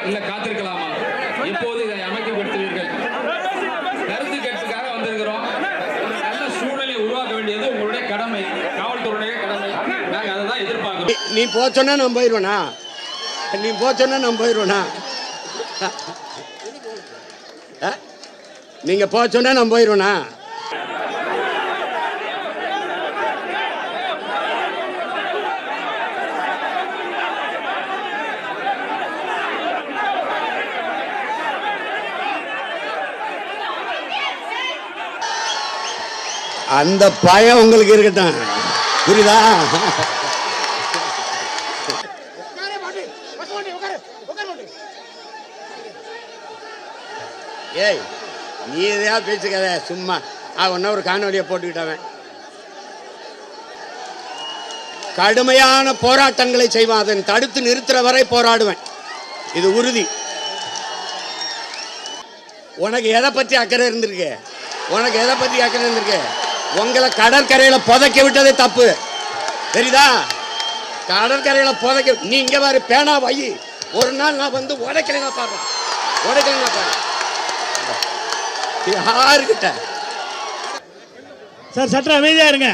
இல்ல காத்திருக்கலாமா எப்போது இதை அமைக்கப்படுத்துவீர்கள் கருத்து கேட்புக்காக வந்திருக்கிறோம் நல்ல சூழ்நிலை உருவாக்க வேண்டியது உங்களுடைய கடமை காவல்துறையுடைய கடமை நாங்க அதை தான் எதிர்பார்க்கிறோம் நீ போ சொன்னா நான் போயிடுவேனா நீ போ சொன்னா நான் போயிடுவேனா ஆ? நீங்க போ சொன்னா நான் போயிடுவேனா அந்த பயம் உங்களுக்கு இருக்கட்டும் புரியுதா ஏய் நீ எதையா பேசுக்காத சும்மா அவன் ஒரு காணொலியை போட்டுக்கிட்டவன் கடுமையான போராட்டங்களை செய்வான் அதன் தடுத்து நிறுத்துற வரை போராடுவேன் இது உறுதி உனக்கு எதை பத்தி அக்கறை இருந்திருக்கு உனக்கு எதை பத்தி அக்கறை இருந்திருக்கு உங்களை கடற்கரையில புதைக்க விட்டதே தப்பு தெரியுதா கடற்கரையில புதைக்க நீ இங்க பாரு பேனா வை ஒரு நாள் நான் வந்து உடைக்கலைங்க பாரு உடைக்கலைங்க பாரு யாருக்கிட்ட சார் சற்று அமைதியா இருங்க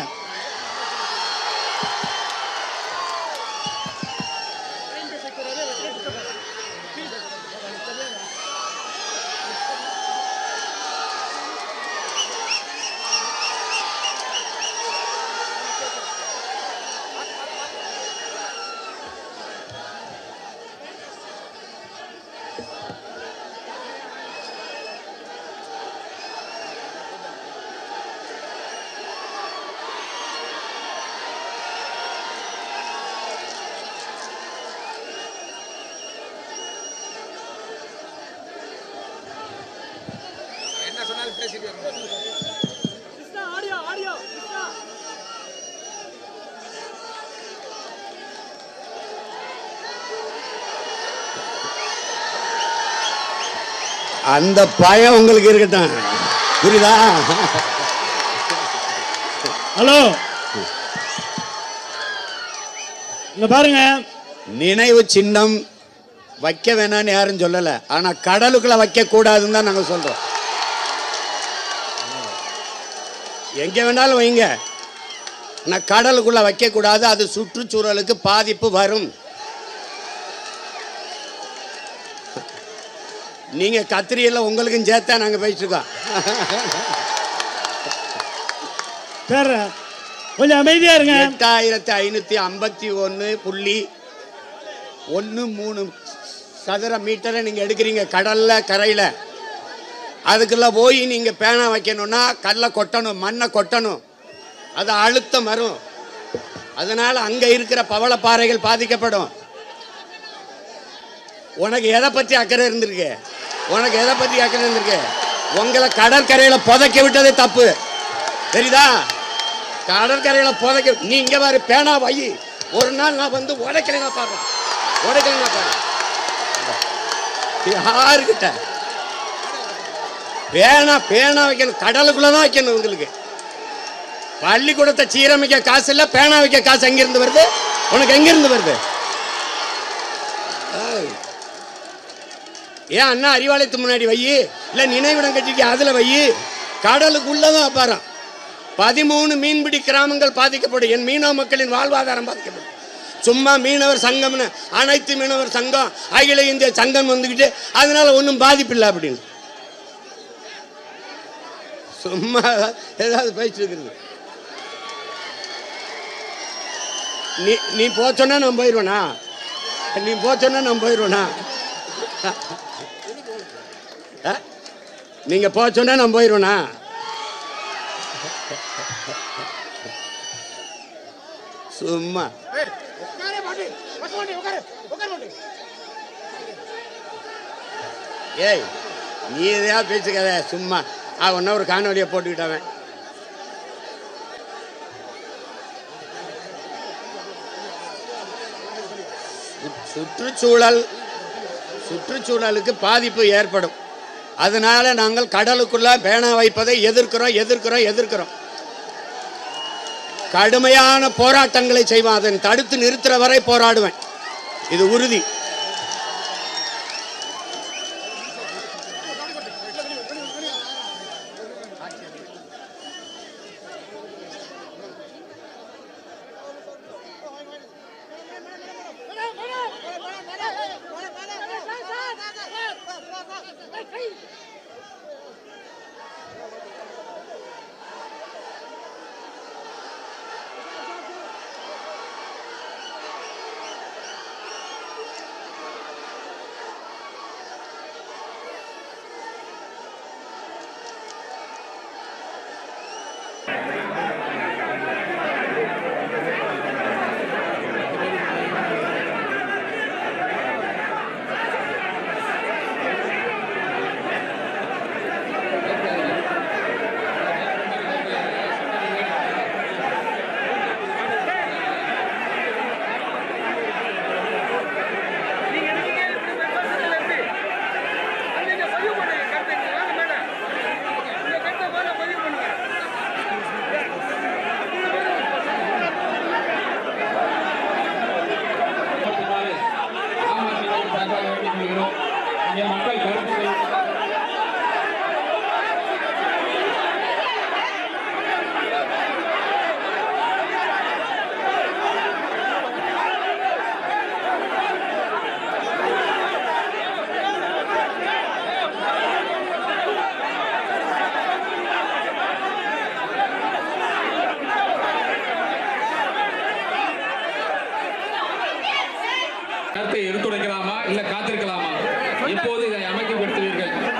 அந்த பயம் உங்களுக்கு இருக்கட்டும் புரியுதா ஹலோ இங்க பாருங்க நினைவு சின்னம் வைக்க வேணாம்னு யாரும் சொல்லல ஆனா கடலுக்குள்ள வைக்க கூடாதுன்னு தான் நாங்க சொல்றோம் எங்க வேணாலும் வைங்க ஆனா கடலுக்குள்ள வைக்க கூடாது அது சுற்றுச்சூழலுக்கு பாதிப்பு வரும் நீங்க கத்திரியில உங்களுக்கும் சேர்த்தா நாங்க பேசிட்டு இருக்கோம் சார் கொஞ்சம் அமைதியா இருங்க எட்டாயிரத்தி ஐநூத்தி ஐம்பத்தி ஒன்று புள்ளி ஒன்று மூணு சதுர மீட்டரை நீங்கள் எடுக்கிறீங்க கடல்ல கரையில் அதுக்குள்ள போய் நீங்கள் பேனா வைக்கணும்னா கல்லை கொட்டணும் மண்ணை கொட்டணும் அது அழுத்தம் வரும் அதனால அங்கே இருக்கிற பவளப்பாறைகள் பாதிக்கப்படும் உனக்கு எதை பற்றி அக்கறை இருந்திருக்கு உனக்கு எதை பற்றி அக்கறை இருந்திருக்கு உங்களை கடற்கரையில் புதைக்க விட்டதே தப்பு தெரியுதா கடற்கரையில புதைக்க நீ இங்க பாரு பேனா வை ஒரு நாள் நான் வந்து உடைக்கலைங்க பாரு உடைக்கலைங்க பாரு யாருக்கிட்ட பேனா பேனா வைக்கணும் கடலுக்குள்ள தான் வைக்கணும் உங்களுக்கு பள்ளிக்கூடத்தை சீரமைக்க காசு இல்ல பேனா வைக்க காசு எங்கிருந்து வருது உனக்கு எங்கிருந்து வருது ஏய். ஏன் அண்ணா அறிவாலயத்து முன்னாடி வை இல்ல நினைவிடம் கட்டிக்கு அதுல வை கடலுக்குள்ளதான் பாரு பதிமூணு மீன்பிடி கிராமங்கள் பாதிக்கப்படும் என் மீனவ மக்களின் வாழ்வாதாரம் பாதிக்கப்படும் சும்மா மீனவர் சங்கம்னு அனைத்து மீனவர் சங்கம் அகில இந்திய சங்கம் வந்துக்கிட்டு அதனால ஒன்றும் பாதிப்பு இல்லை அப்படின்னு சும்மா ஏதாவது பேசிட்டு இருக்கிறது நீ நீ போ சொன்னா நான் போயிடுவேனா நீ போ சொன்னா நான் போயிடுவேனா ஆ? நீங்க போ சொன்னா நான் போயிடுவேனா சும்மா ஏய் நீ எதையா பேசுக்காத சும்மா அவன் ஒரு காணொலியை போட்டுக்கிட்டவன் சு- சுற்றுச்சூழல் சுற்றுச்சூழலுக்கு பாதிப்பு ஏற்படும் அதனால நாங்கள் கடலுக்குள்ள பேனா வைப்பதை எதிர்க்கிறோம் எதிர்க்கிறோம் எதிர்க்கிறோம் கடுமையான போராட்டங்களை செய்வான் அதன் தடுத்து நிறுத்துற வரை போராடுவேன் இது உறுதி நீங்க இருக்கீங்க இப்படி பேசுறது எப்படி நீங்க பதிவு பண்ணுங்க கருத்தை வாங்க மேடம் இந்த கருத்தை மேல பதிவு பண்ணுங்க முப்பத்தினாலு ஆம் ஆத்மியின் சார்பாக வேண்டிக் கொள்கிறோம் இங்கே மக்கள் கருத்துக்கள் கருத்தை எடுத்துரைக்கலாமா இல்ல காத்திருக்கலாமா இப்போது இதை அமைக்கப்படுத்துவீர்கள்